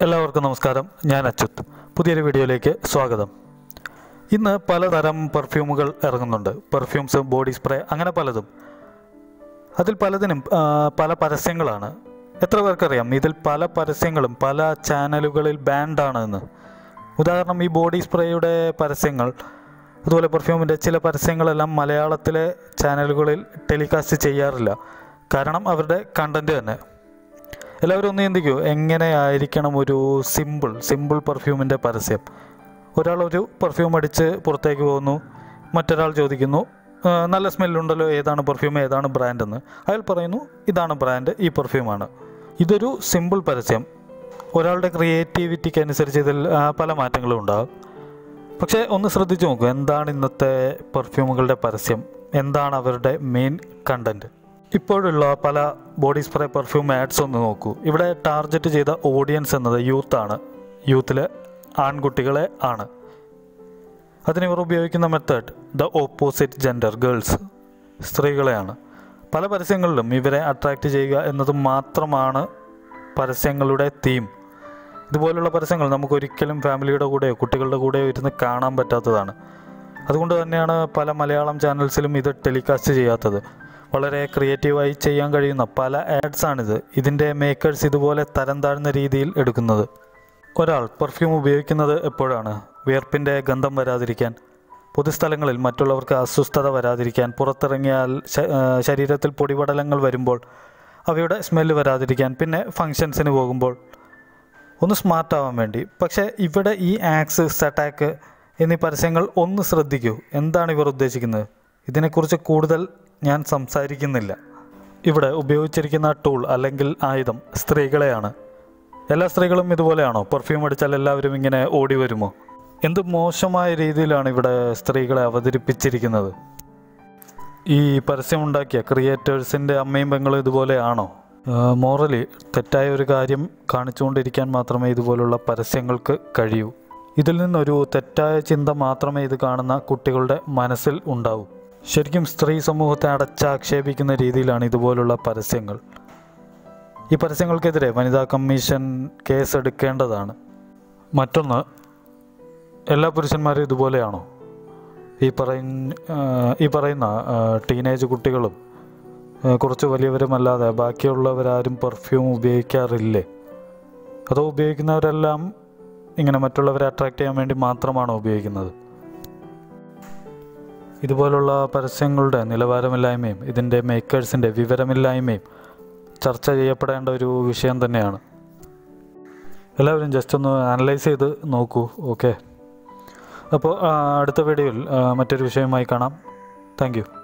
എല്ലാവർക്കും നമസ്കാരം ഞാൻ അച്യുത് പുതിയൊരു വീഡിയോയിലേക്ക് സ്വാഗതം ഇന്ന് പലതരം പെർഫ്യൂമുകൾ ഇറങ്ങുന്നുണ്ട് പെർഫ്യൂംസ് ബോഡി സ്പ്രേ അങ്ങനെ പലതും അതിൽ പലതിനും ആ, പല പരസ്യങ്ങളാണ് എത്ര പേർക്കറിയാം ഇതിൽ പല പരസ്യങ്ങളും പല ചാനലുകളിൽ ബാൻഡാണ് എന്ന് ഉദാഹരണം ഈ ബോഡി സ്പ്രേയുടെ പരസ്യങ്ങൾ അതുപോലെ പെർഫ്യൂമിൻ്റെ ചില പരസ്യങ്ങളെല്ലാം മലയാളത്തിലെ ചാനലുകളിൽ ടെലികാസ്റ്റ് ചെയ്യാറില്ല കാരണം അവരുടെ കണ്ടൻറ്റ് തന്നെ എല്ലാവരും ഒന്ന് ചിന്തിക്കൂ എങ്ങനെയായിരിക്കണം ഒരു സിമ്പിൾ സിമ്പിൾ പെർഫ്യൂമിൻ്റെ പരസ്യം ഒരാൾ ഒരു പെർഫ്യൂം അടിച്ച് പുറത്തേക്ക് പോകുന്നു മറ്റൊരാൾ ചോദിക്കുന്നു "ആ, നല്ല സ്മെല്ലുണ്ടല്ലോ ഏതാണ് പെർഫ്യൂം ഏതാണ് ബ്രാൻഡ് എന്ന് അയാൾ പറയുന്നു ഇതാണ് ബ്രാൻഡ് ഈ പെർഫ്യൂമാണ് ഇതൊരു സിമ്പിൾ പരസ്യം ഒരാളുടെ ക്രിയേറ്റിവിറ്റിക്ക് അനുസരിച്ച് ഇതിൽ ആ, പല മാറ്റങ്ങളും ഉണ്ടാകും പക്ഷേ ഒന്ന് ശ്രദ്ധിച്ചു നോക്കൂ എന്താണ് ഇന്നത്തെ പെർഫ്യൂമുകളുടെ പരസ്യം എന്താണ് അവരുടെ മെയിൻ കണ്ടന്റ് ഇപ്പോഴുള്ള പല ബോഡി സ്പ്രേ പെർഫ്യൂം ആഡ്സ് ഒന്ന് നോക്കൂ ഇവിടെ ടാർഗറ്റ് ചെയ്ത ഓഡിയൻസ് എന്നത് യൂത്താണ് യൂത്തിലെ ആൺകുട്ടികളെ ആണ് അതിന് ഇവർ ഉപയോഗിക്കുന്ന method the opposite gender girls സ്ത്രീകളെയാണ് പല പരസ്യങ്ങളിലും ഇവരെ അട്രാക്റ്റ് ചെയ്യുക എന്നത് മാത്രമാണ് പരസ്യങ്ങളുടെ തീം ഇതുപോലുള്ള പരസ്യങ്ങൾ നമുക്ക് ഒരിക്കലും ഫാമിലിയുടെ കൂടെയോ കുട്ടികളുടെ കൂടെയോ ഇരുന്ന് കാണാൻ പറ്റാത്തതാണ് അതുകൊണ്ട് തന്നെയാണ് പല മലയാളം ചാനൽസിലും ഇത് ടെലികാസ്റ്റ് ചെയ്യാത്തത് വളരെ ക്രിയേറ്റീവായി ചെയ്യാൻ കഴിയുന്ന പല ആഡ്സാണിത് ഇതിൻ്റെ മേക്കേഴ്സ് ഇതുപോലെ തരം താഴ്ന്ന രീതിയിൽ എടുക്കുന്നത് ഒരാൾ പെർഫ്യൂം ഉപയോഗിക്കുന്നത് എപ്പോഴാണ് വിയർപ്പിൻ്റെ ഗന്ധം വരാതിരിക്കാൻ പൊതുസ്ഥലങ്ങളിൽ മറ്റുള്ളവർക്ക് അസ്വസ്ഥത വരാതിരിക്കാൻ പുറത്തിറങ്ങിയാൽ ശ- ആ, ശരീരത്തിൽ പൊടിപടലങ്ങൾ വരുമ്പോൾ അവയുടെ സ്മെല്ല് വരാതിരിക്കാൻ പിന്നെ ഫങ്ഷൻസിന് പോകുമ്പോൾ ഒന്ന് സ്മാർട്ട് ആവാൻ വേണ്ടി പക്ഷേ ഇവിടെ ഈ ആക്സ് സട്ടാക്ക് എന്നീ പരസ്യങ്ങൾ ഒന്ന് ശ്രദ്ധിക്കൂ എന്താണ് ഇവർ ഉദ്ദേശിക്കുന്നത് ഇതിനെക്കുറിച്ച് കൂടുതൽ ഞാൻ സംസാരിക്കുന്നില്ല ഇവിടെ ഉപയോഗിച്ചിരിക്കുന്ന ടൂൾ അല്ലെങ്കിൽ ആയുധം സ്ത്രീകളെയാണ് എല്ലാ സ്ത്രീകളും ഇതുപോലെയാണോ പെർഫ്യൂം അടിച്ചാൽ എല്ലാവരും ഇങ്ങനെ ഓടി വരുമോ എന്ത് മോശമായ രീതിയിലാണ് ഇവിടെ സ്ത്രീകളെ അവതരിപ്പിച്ചിരിക്കുന്നത് ഈ പരസ്യമുണ്ടാക്കിയ ക്രിയേറ്റേഴ്സിൻ്റെ അമ്മയും പെങ്ങളും ഇതുപോലെയാണോ മോറലി തെറ്റായ ഒരു കാര്യം കാണിച്ചുകൊണ്ടിരിക്കാൻ മാത്രമേ ഇതുപോലുള്ള പരസ്യങ്ങൾക്ക് കഴിയൂ ഇതിൽ നിന്നൊരു തെറ്റായ ചിന്ത മാത്രമേ ഇത് കാണുന്ന കുട്ടികളുടെ മനസ്സിൽ ഉണ്ടാവൂ ശരിക്കും സ്ത്രീ സമൂഹത്തെ അടച്ചാക്ഷേപിക്കുന്ന രീതിയിലാണ് ഇതുപോലുള്ള പരസ്യങ്ങൾ ഈ പരസ്യങ്ങൾക്കെതിരെ വനിതാ കമ്മീഷൻ കേസെടുക്കേണ്ടതാണ് മറ്റൊന്ന് എല്ലാ പുരുഷന്മാരും ഇതുപോലെയാണോ ഈ പറയുന്ന ഈ പറയുന്ന ടീനേജ് കുട്ടികളും ആ, കുറച്ച് വലിയവരുമല്ലാതെ ബാക്കിയുള്ളവരാരും പെർഫ്യൂം ഉപയോഗിക്കാറില്ലേ അതോ ഉപയോഗിക്കുന്നവരെല്ലാം ഇങ്ങനെ മറ്റുള്ളവരെ അട്രാക്റ്റ് ചെയ്യാൻ വേണ്ടി മാത്രമാണോ ഉപയോഗിക്കുന്നത് ഇതുപോലുള്ള പരസ്യങ്ങളുടെ നിലവാരമില്ലായ്മയും ഇതിൻ്റെ മേക്കേഴ്സിൻ്റെ വിവരമില്ലായ്മയും ചർച്ച ചെയ്യപ്പെടേണ്ട ഒരു വിഷയം തന്നെയാണ് എല്ലാവരും ജസ്റ്റ് ഒന്ന് അനലൈസ് ചെയ്ത് നോക്കൂ ഓക്കെ അപ്പോൾ അടുത്ത വീഡിയോയിൽ ആ, മറ്റൊരു വിഷയമായി കാണാം താങ്ക് യു